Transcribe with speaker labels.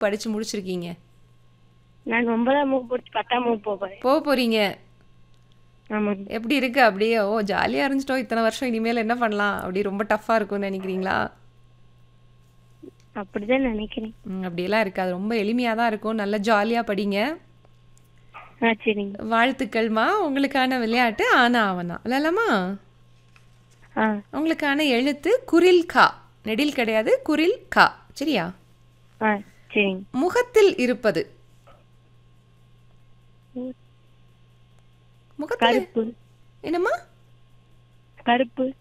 Speaker 1: படிச்சு முடிச்சிருக்கீங்க
Speaker 2: நான் ஒன்பதாம் வகுப்பு முடிச்சு பத்தாம் வகுப்பு போக போறேன்
Speaker 1: போக போறீங்க
Speaker 2: ஆமாங்க
Speaker 1: எப்படி இருக்கு அப்படியே ஓ ஜாலியாக இருந்துச்சிட்டோம் இத்தனை வருஷம் இனிமேல் என்ன பண்ணலாம் அப்படி ரொம்ப டஃப்பாக இருக்கும்னு நினைக்கிறீங்களா
Speaker 2: அப்படிதான் நினைக்கிறேன்
Speaker 1: ம், அப்படியெல்லாம் இருக்காது ரொம்ப எளிமையாக தான் இருக்கும் நல்லா ஜாலியாக படிங்க
Speaker 2: ஆ சரிங்க
Speaker 1: வாழ்த்துக்கள்மா உங்களுக்கான விளையாட்டு ஆனா ஆவனா விளையாடலாமா
Speaker 2: ஆ
Speaker 1: உங்களுக்கான எழுத்து குரில் கா நெடில் கிடையாது குரில் கா சரியா
Speaker 2: ஆ சரிங்க
Speaker 1: முகத்தில் இருப்பது முகத்தில்
Speaker 2: கருப்பு
Speaker 1: என்னம்மா
Speaker 2: கருப்பு